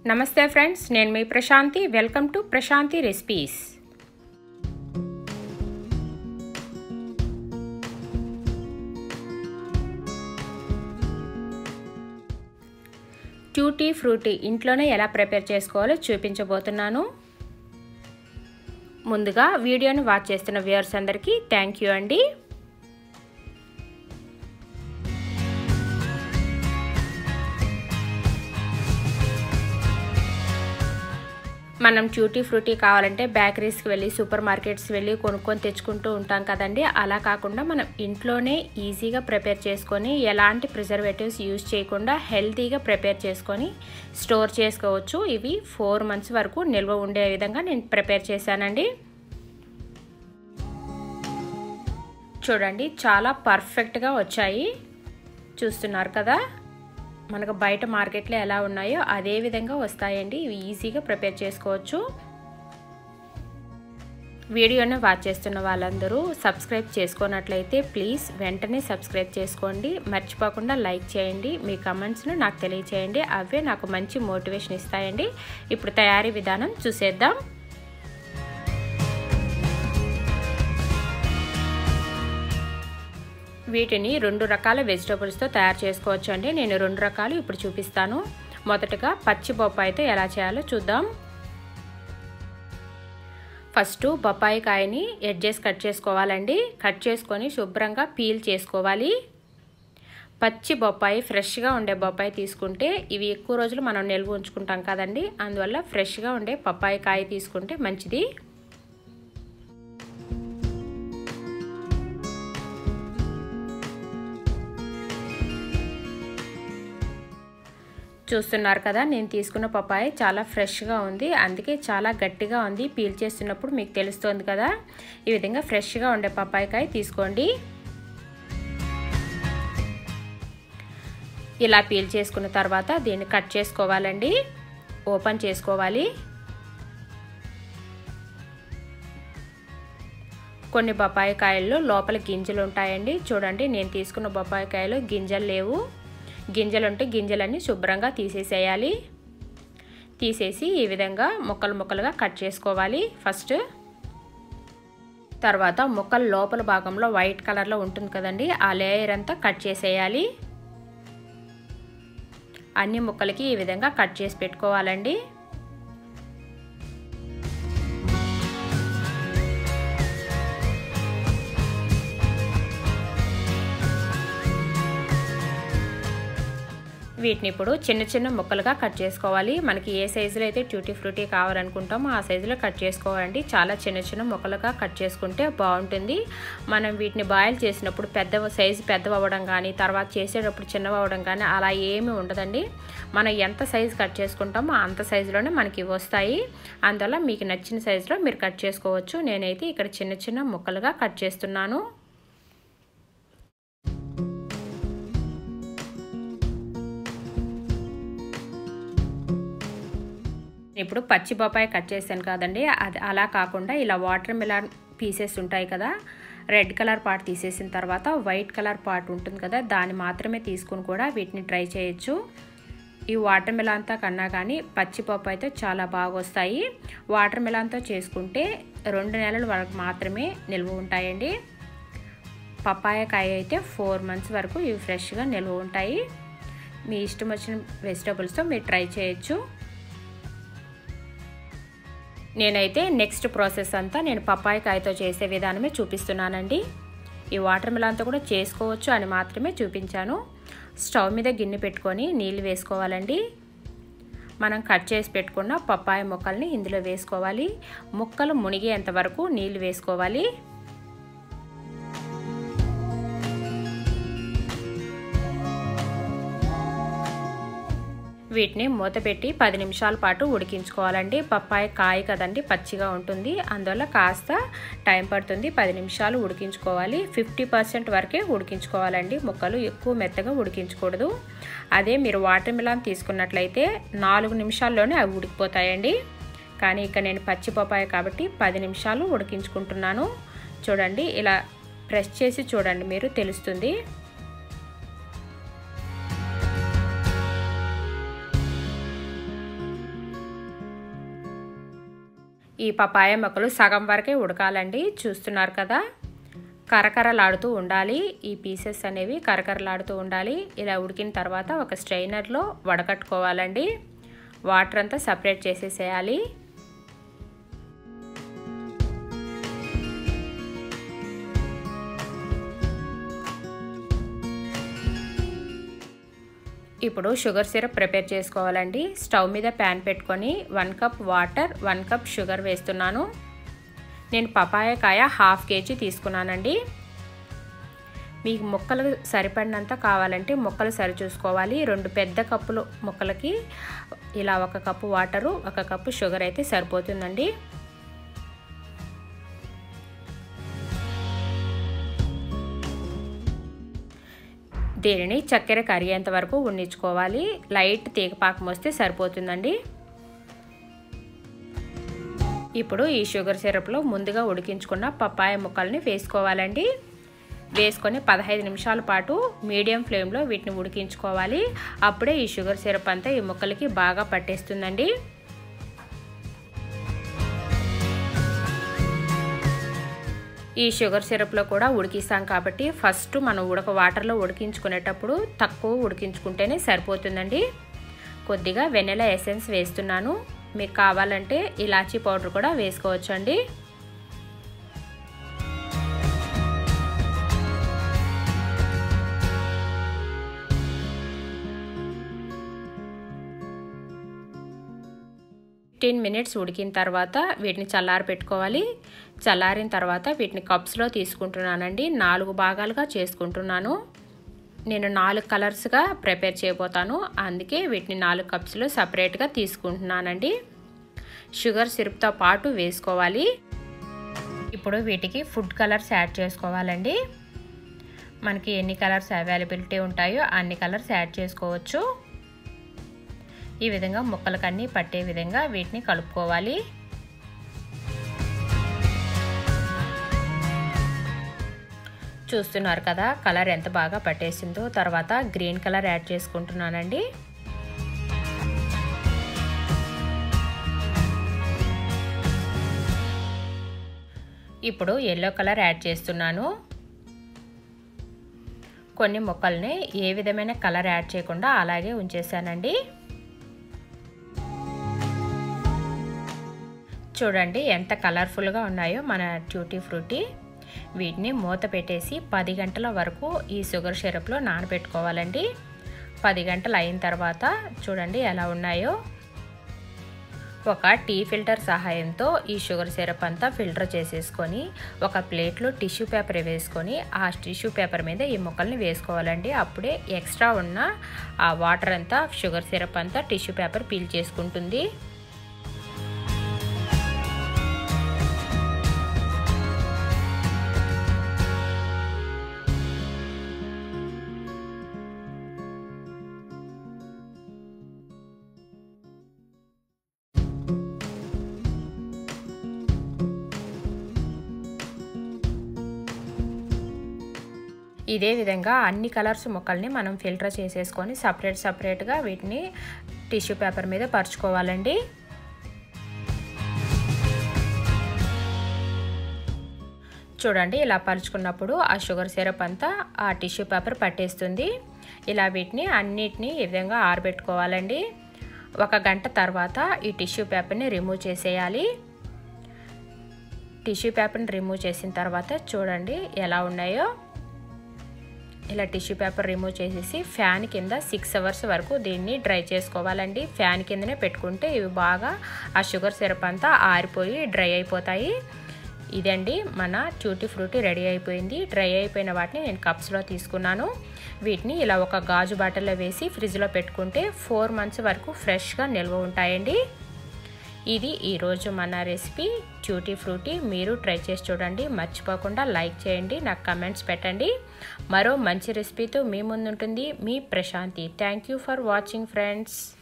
నమస్తే ఫ్రెండ్స్ నేను మీ Prashanthi welcome to Prashanthi recipes tutti frutti ఇంట్లోనే ఎలా ప్రిపేర్ చేసుకోవాలో చూపించబోతున్నాను ముందుగా వీడియోని వాచ్ చేస్తున్న వ్యూవర్స్ అందరికీ థ్యాంక్ యూ అండి మనం ట్యూటీ ఫ్రూటీ కావాలంటే బేకరీస్కి వెళ్ళి సూపర్ మార్కెట్స్ వెళ్ళి కొనుక్కొని తెచ్చుకుంటూ ఉంటాం కదండి అలా కాకుండా మనం ఇంట్లోనే ఈజీగా ప్రిపేర్ చేసుకొని ఎలాంటి ప్రిజర్వేటివ్స్ యూజ్ చేయకుండా హెల్తీగా ప్రిపేర్ చేసుకొని స్టోర్ చేసుకోవచ్చు ఇవి ఫోర్ మంత్స్ వరకు నిల్వ ఉండే విధంగా నేను ప్రిపేర్ చేశానండి చూడండి చాలా పర్ఫెక్ట్గా వచ్చాయి చూస్తున్నారు కదా మనకు బయట మార్కెట్లో ఎలా ఉన్నాయో అదే విధంగా వస్తాయండి ఇవి ఈజీగా ప్రిపేర్ చేసుకోవచ్చు వీడియోని వాచ్ చేస్తున్న వాళ్ళందరూ సబ్స్క్రైబ్ చేసుకున్నట్లయితే ప్లీజ్ వెంటనే సబ్స్క్రైబ్ చేసుకోండి మర్చిపోకుండా లైక్ చేయండి మీ కమెంట్స్ను నాకు తెలియచేయండి అవే నాకు మంచి మోటివేషన్ ఇస్తాయండి ఇప్పుడు తయారీ విధానం చూసేద్దాం వీటిని రెండు రకాల వెజిటబుల్స్తో తయారు చేసుకోవచ్చు అండి నేను రెండు రకాలు ఇప్పుడు చూపిస్తాను మొదటగా పచ్చి బొప్పాయితో ఎలా చేయాలో చూద్దాం ఫస్ట్ బొప్పాయి కాయని ఎడ్జెస్ కట్ చేసుకోవాలండి కట్ చేసుకొని శుభ్రంగా పీల్ చేసుకోవాలి పచ్చి బొప్పాయి ఫ్రెష్గా ఉండే బొప్పాయి తీసుకుంటే ఇవి ఎక్కువ రోజులు మనం నిల్వ ఉంచుకుంటాం కదండి అందువల్ల ఫ్రెష్గా ఉండే పప్పాయి కాయ తీసుకుంటే మంచిది చూస్తున్నారు కదా నేను తీసుకున్న పప్పాయ చాలా ఫ్రెష్గా ఉంది అందుకే చాలా గట్టిగా ఉంది పీల్ చేస్తున్నప్పుడు మీకు తెలుస్తుంది కదా ఈ విధంగా ఫ్రెష్గా ఉండే పప్పాయకాయ తీసుకోండి ఇలా పీల్ చేసుకున్న తర్వాత దీన్ని కట్ చేసుకోవాలండి ఓపెన్ చేసుకోవాలి కొన్ని బొప్పాయి కాయల్లో లోపల గింజలు ఉంటాయండి చూడండి నేను తీసుకున్న బొప్పాయి కాయలు గింజలు లేవు గింజలు ఉంటే గింజలన్నీ శుభ్రంగా తీసేసేయాలి తీసేసి ఈ విధంగా ముక్కలు ముక్కలుగా కట్ చేసుకోవాలి ఫస్ట్ తర్వాత ముక్కల లోపల భాగంలో వైట్ కలర్లో ఉంటుంది కదండి ఆ లేయర్ అంతా కట్ చేసేయాలి అన్ని ముక్కలకి ఈ విధంగా కట్ చేసి పెట్టుకోవాలండి వీటిని ఇప్పుడు చిన్న చిన్న ముక్కలుగా కట్ చేసుకోవాలి మనకి ఏ సైజులో అయితే ట్యూటీ ఫ్రూటీ కావాలనుకుంటామో ఆ సైజులో కట్ చేసుకోవాలండి చాలా చిన్న చిన్న ముక్కలుగా కట్ చేసుకుంటే బాగుంటుంది మనం వీటిని బాయిల్ చేసినప్పుడు పెద్ద సైజు పెద్ద అవ్వడం కానీ తర్వాత చేసేటప్పుడు చిన్నవి అవ్వడం కానీ అలా ఏమీ ఉండదండి మనం ఎంత సైజు కట్ చేసుకుంటామో అంత సైజులోనే మనకి వస్తాయి అందువల్ల మీకు నచ్చిన సైజులో మీరు కట్ చేసుకోవచ్చు నేనైతే ఇక్కడ చిన్న చిన్న ముక్కలుగా కట్ చేస్తున్నాను ఇప్పుడు పచ్చి బొప్పాయి కట్ చేశాను కదండి అది అలా కాకుండా ఇలా వాటర్ మిలాన్ పీసెస్ ఉంటాయి కదా రెడ్ కలర్ పార్ట్ తీసేసిన తర్వాత వైట్ కలర్ పార్ట్ ఉంటుంది కదా దాన్ని మాత్రమే తీసుకుని కూడా వీటిని ట్రై చేయొచ్చు ఈ వాటర్ మిలాన్తో కన్నా కానీ పచ్చి పప్పు అయితే చాలా బాగా వస్తాయి వాటర్ మిలాన్తో చేసుకుంటే రెండు నెలల వరకు మాత్రమే నిల్వ ఉంటాయండి పప్పాయ కాయ అయితే ఫోర్ మంత్స్ వరకు ఇవి ఫ్రెష్గా నిల్వ ఉంటాయి మీ ఇష్టం వచ్చిన వెజిటబుల్స్తో మీరు ట్రై చేయొచ్చు నేనైతే నెక్స్ట్ ప్రాసెస్ అంతా నేను పప్పాయ కాయతో చేసే విధానమే చూపిస్తున్నానండి ఈ వాటర్ మిలాన్తో కూడా చేసుకోవచ్చు అని మాత్రమే చూపించాను స్టవ్ మీద గిన్నె పెట్టుకొని నీళ్ళు వేసుకోవాలండి మనం కట్ చేసి పెట్టుకున్న పప్పాయ ముక్కల్ని ఇందులో వేసుకోవాలి ముక్కలు మునిగేంత వరకు నీళ్ళు వేసుకోవాలి వీటిని మూత పెట్టి పది నిమిషాల పాటు ఉడికించుకోవాలండి పప్పాయ కాయ కదండి పచ్చిగా ఉంటుంది అందువల్ల కాస్త టైం పడుతుంది పది నిమిషాలు ఉడికించుకోవాలి ఫిఫ్టీ పర్సెంట్ వరకే ఉడికించుకోవాలండి ముక్కలు ఎక్కువ మెత్తగా ఉడికించకూడదు అదే మీరు వాటర్ మిలాన్ తీసుకున్నట్లయితే నాలుగు నిమిషాల్లోనే అవి ఉడికిపోతాయండి కానీ ఇక్కడ నేను పచ్చి పప్పాయ కాబట్టి పది నిమిషాలు ఉడికించుకుంటున్నాను చూడండి ఇలా ప్రెస్ చేసి చూడండి మీరు తెలుస్తుంది ఈ పపాయ మొక్కలు సగం వరకే ఉడకాలండి చూస్తున్నారు కదా కరకరలాడుతూ ఉండాలి ఈ పీసెస్ అనేవి కరకరలాడుతూ ఉండాలి ఇలా ఉడికిన తర్వాత ఒక స్ట్రైనర్లో వడకట్టుకోవాలండి వాటర్ అంతా సపరేట్ చేసేసేయాలి ఇప్పుడు షుగర్ సిరప్ ప్రిపేర్ చేసుకోవాలండి స్టవ్ మీద ప్యాన్ పెట్టుకొని one cup water one cup sugar వేస్తున్నాను నేను పపాయ కాయ హాఫ్ కేజీ తీసుకున్నానండి మీకు ముక్కలు సరిపడినంత కావాలంటే ముక్కలు సరి చూసుకోవాలి రెండు పెద్ద కప్పులు ముక్కలకి ఇలా ఒక కప్పు వాటరు ఒక కప్పు షుగర్ అయితే సరిపోతుందండి దీనిని చక్కెర కరిగేంత వరకు ఉండించుకోవాలి లైట్ తీగపాకం వస్తే సరిపోతుందండి ఇప్పుడు ఈ షుగర్ సిరప్లో ముందుగా ఉడికించుకున్న పప్పాయ ముక్కల్ని వేసుకోవాలండి వేసుకొని పదహైదు నిమిషాల పాటు మీడియం ఫ్లేమ్లో వీటిని ఉడికించుకోవాలి అప్పుడే ఈ షుగర్ సిరప్ అంతా ఈ ముక్కలకి బాగా పట్టేస్తుందండి ఈ షుగర్ సిరప్లో కూడా ఉడికిస్తాం కాబట్టి ఫస్ట్ మనం ఉడక వాటర్లో ఉడికించుకునేటప్పుడు తక్కువ ఉడికించుకుంటేనే సరిపోతుందండి కొద్దిగా వెన్నెల ఎసెన్స్ వేస్తున్నాను మీకు కావాలంటే ఇలాచీ పౌడర్ కూడా వేసుకోవచ్చండి ఫిఫ్టీన్ మినిట్స్ ఉడికిన తర్వాత వీటిని చల్లారి పెట్టుకోవాలి చల్లారిన తర్వాత వీటిని కప్స్లో తీసుకుంటున్నానండి నాలుగు భాగాలుగా చేసుకుంటున్నాను నేను నాలుగు కలర్స్గా ప్రిపేర్ చేయబోతాను అందుకే వీటిని నాలుగు కప్స్లో సపరేట్గా తీసుకుంటున్నానండి షుగర్ సిరప్తో పాటు వేసుకోవాలి ఇప్పుడు వీటికి ఫుడ్ కలర్స్ యాడ్ చేసుకోవాలండి మనకి ఎన్ని కలర్స్ అవైలబిలిటీ ఉంటాయో అన్ని కలర్స్ యాడ్ చేసుకోవచ్చు ఈ విధంగా ముక్కలకన్నీ పట్టే విధంగా వీటిని కలుపుకోవాలి చూస్తున్నారు కదా కలర్ ఎంత బాగా పట్టేసిందో తర్వాత గ్రీన్ కలర్ యాడ్ చేసుకుంటున్నానండి ఇప్పుడు ఎల్లో కలర్ యాడ్ చేస్తున్నాను కొన్ని మొక్కల్ని ఏ విధమైన కలర్ యాడ్ చేయకుండా అలాగే ఉంచేసానండి చూడండి ఎంత కలర్ఫుల్గా ఉన్నాయో మన ట్యూటీ ఫ్రూటీ వీటిని మూత పెట్టేసి పది గంటల వరకు ఈ షుగర్ సిరప్లో నానబెట్టుకోవాలండి పది గంటలు అయిన తర్వాత చూడండి ఎలా ఉన్నాయో ఒక టీ ఫిల్టర్ సహాయంతో ఈ షుగర్ సిరప్ అంతా ఫిల్టర్ చేసేసుకొని ఒక ప్లేట్లో టిష్యూ పేపర్ వేసుకొని ఆ టిష్యూ పేపర్ మీద ఈ ముక్కల్ని వేసుకోవాలండి అప్పుడే ఎక్స్ట్రా ఉన్న ఆ వాటర్ అంతా షుగర్ సిరప్ అంతా టిష్యూ పేపర్ పీల్ చేసుకుంటుంది ఇదే విధంగా అన్ని కలర్స్ ముక్కల్ని మనం ఫిల్టర్ చేసేసుకొని సపరేట్ సపరేట్గా వీటిని టిష్యూ పేపర్ మీద పరుచుకోవాలండి చూడండి ఇలా పరుచుకున్నప్పుడు ఆ షుగర్ సిరప్ అంతా ఆ టిష్యూ పేపర్ పట్టేస్తుంది ఇలా వీటిని అన్నిటినీ ఈ విధంగా ఆరబెట్టుకోవాలండి ఒక గంట తర్వాత ఈ టిష్యూ పేపర్ని రిమూవ్ చేసేయాలి టిష్యూ పేపర్ని రిమూవ్ చేసిన తర్వాత చూడండి ఎలా ఉన్నాయో ఇలా టిష్యూ పేపర్ రిమూవ్ చేసేసి ఫ్యాన్ కింద సిక్స్ అవర్స్ వరకు దీన్ని డ్రై చేసుకోవాలండి ఫ్యాన్ కిందనే పెట్టుకుంటే ఇవి బాగా ఆ షుగర్ సిరప్ అంతా ఆరిపోయి డ్రై అయిపోతాయి ఇదండి మన ట్యూటీ ఫ్రూటీ రెడీ అయిపోయింది డ్రై అయిపోయిన వాటిని నేను కప్స్లో తీసుకున్నాను వీటిని ఇలా ఒక గాజు బాటిల్లో వేసి ఫ్రిడ్జ్లో పెట్టుకుంటే ఫోర్ మంత్స్ వరకు ఫ్రెష్గా నిల్వ ఉంటాయండి ఇది ఈరోజు మన రెసిపీ ట్యూటీ ఫ్రూటీ మీరు ట్రై చేసి చూడండి మర్చిపోకుండా లైక్ చేయండి నాకు కమెంట్స్ పెట్టండి మరో మంచి రెసిపీతో మీ ముందుంటుంది మీ Prashanthi thank you for watching friends